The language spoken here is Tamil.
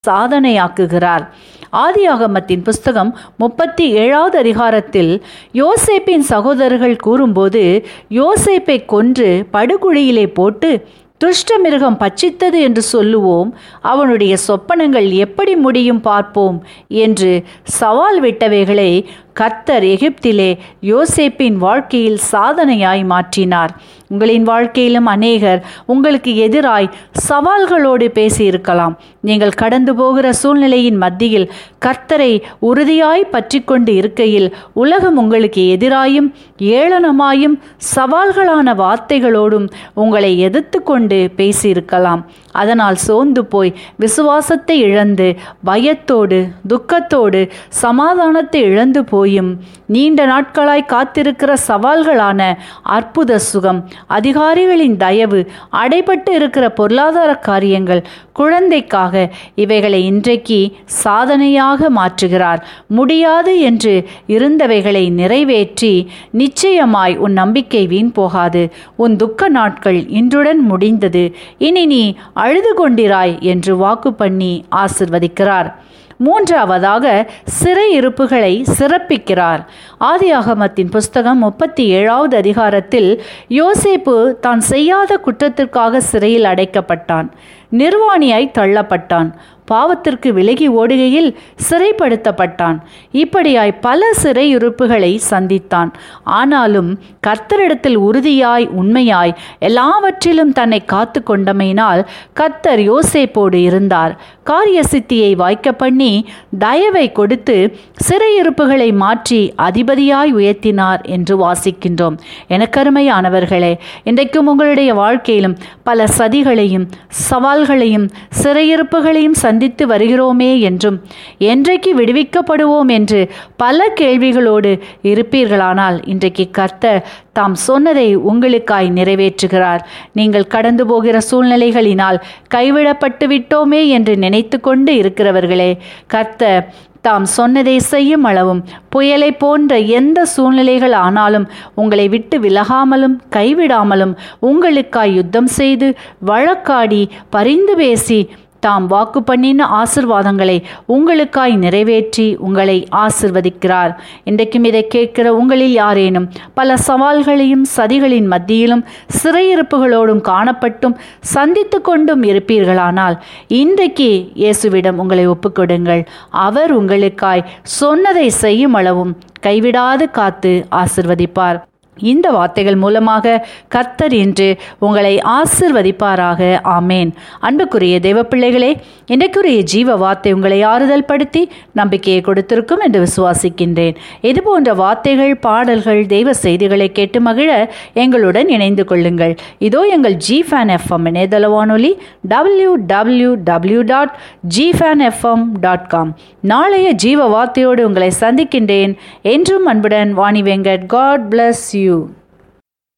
சாதனையாக்குகிறார் ஆதியாகமத்தின் புஸ்தகம் முப்பத்தி ஏழாவது அதிகாரத்தில் யோசேப்பின் சகோதரர்கள் கூறும்போது யோசேப்பை கொன்று படுகுழியிலே போட்டு துஷ்ட மிருகம் பட்சித்தது என்று சொல்லுவோம் அவனுடைய சொப்பனங்கள் எப்படி முடியும் பார்ப்போம் என்று சவால் விட்டவைகளை கர்த்தர் எகிப்திலே யோசேப்பின் வாழ்க்கையில் சாதனையாய் மாற்றினார் உங்களின் வாழ்க்கையிலும் அநேகர் உங்களுக்கு எதிராய் சவால்களோடு பேசியிருக்கலாம் நீங்கள் கடந்து போகிற சூழ்நிலையின் மத்தியில் கர்த்தரை உறுதியாய் பற்றி கொண்டு இருக்கையில் உலகம் உங்களுக்கு எதிராயும் ஏளனமாயும் சவால்களான வார்த்தைகளோடும் உங்களை எதிர்த்து கொண்டு பேசியிருக்கலாம் அதனால் சோர்ந்து போய் விசுவாசத்தை இழந்து பயத்தோடு துக்கத்தோடு சமாதானத்தை இழந்து போயும் நீண்ட நாட்களாய் காத்திருக்கிற சவால்களான அற்புத சுகம் அதிகாரிகளின் தயவு அடைபட்டு இருக்கிற பொருளாதார காரியங்கள் குழந்தைக்காக இவைகளை இன்றைக்கு சாதனையாக மாற்றுகிறார் முடியாது என்று இருந்தவைகளை நிறைவேற்றி நிச்சயமாய் உன் நம்பிக்கை வீண் போகாது உன் துக்க நாட்கள் இன்றுடன் முடிந்தது இனி நீ அழுது கொண்டிராய் என்று வாக்கு பண்ணி ஆசிர்வதிக்கிறார் மூன்றாவதாக சிறை இருப்புகளை சிறப்பிக்கிறார் ஆதியாகமத்தின் புஸ்தகம் முப்பத்தி ஏழாவது அதிகாரத்தில் யோசேப்பு தான் செய்யாத குற்றத்திற்காக சிறையில் அடைக்கப்பட்டான் நிர்வாணியாய் தள்ளப்பட்டான் பாவத்திற்கு விலகி ஓடுகையில் சிறைப்படுத்தப்பட்டான் இப்படியாய் பல சிறையிருப்புகளை சந்தித்தான் ஆனாலும் கர்த்தரிடத்தில் உறுதியாய் உண்மையாய் எல்லாவற்றிலும் தன்னை காத்து கொண்டமையினால் கர்த்தர் யோசேப்போடு இருந்தார் காரிய சித்தியை வாய்க்க பண்ணி தயவை கொடுத்து சிறையிருப்புகளை மாற்றி அதிபதியாய் உயர்த்தினார் என்று வாசிக்கின்றோம் எனக்கருமையானவர்களே இன்றைக்கும் உங்களுடைய வாழ்க்கையிலும் பல சதிகளையும் சவால்களையும் சிறையிருப்புகளையும் சந்தித்து வருகிறோமே என்றும் என்றைக்கு விடுவிக்கப்படுவோம் என்று பல கேள்விகளோடு இருப்பீர்களானால் இன்றைக்கு கர்த்தர் தாம் சொன்னதை உங்களுக்காய் நிறைவேற்றுகிறார் நீங்கள் கடந்து போகிற சூழ்நிலைகளினால் கைவிடப்பட்டு விட்டோமே என்று நினைத்து கொண்டு இருக்கிறவர்களே கர்த்தர் தாம் சொன்னதை செய்யும் அளவும் புயலை போன்ற எந்த சூழ்நிலைகள் ஆனாலும் உங்களை விட்டு விலகாமலும் கைவிடாமலும் உங்களுக்காய் யுத்தம் செய்து வழக்காடி பரிந்து பேசி தாம் வாக்கு பண்ணின ஆசிர்வாதங்களை உங்களுக்காய் நிறைவேற்றி உங்களை ஆசிர்வதிக்கிறார் இன்றைக்கும் இதை கேட்கிற உங்களில் யாரேனும் பல சவால்களையும் சதிகளின் மத்தியிலும் சிறையிருப்புகளோடும் காணப்பட்டும் சந்தித்து கொண்டும் இருப்பீர்களானால் இன்றைக்கு இயேசுவிடம் உங்களை ஒப்புக்கொடுங்கள் அவர் உங்களுக்காய் சொன்னதை செய்யும் அளவும் கைவிடாது காத்து ஆசிர்வதிப்பார் இந்த வார்த்தைகள் மூலமாக கர்த்தர் இன்று உங்களை ஆசிர்வதிப்பாராக ஆமேன் அன்புக்குரிய தேவ பிள்ளைகளே இன்றைக்குரிய ஜீவ வார்த்தை உங்களை ஆறுதல் படுத்தி நம்பிக்கையை கொடுத்திருக்கும் என்று விசுவாசிக்கின்றேன் இது போன்ற வார்த்தைகள் பாடல்கள் தெய்வ செய்திகளை கேட்டு மகிழ எங்களுடன் இணைந்து கொள்ளுங்கள் இதோ எங்கள் ஜி ஃபேன் எஃப்எம் இணையதள வானொலி W W W dot G Fan FM dot com நாளைய ஜீவ வார்த்தையோடு உங்களை சந்திக்கின்றேன் என்றும் அன்புடன் Vani Venkat God bless you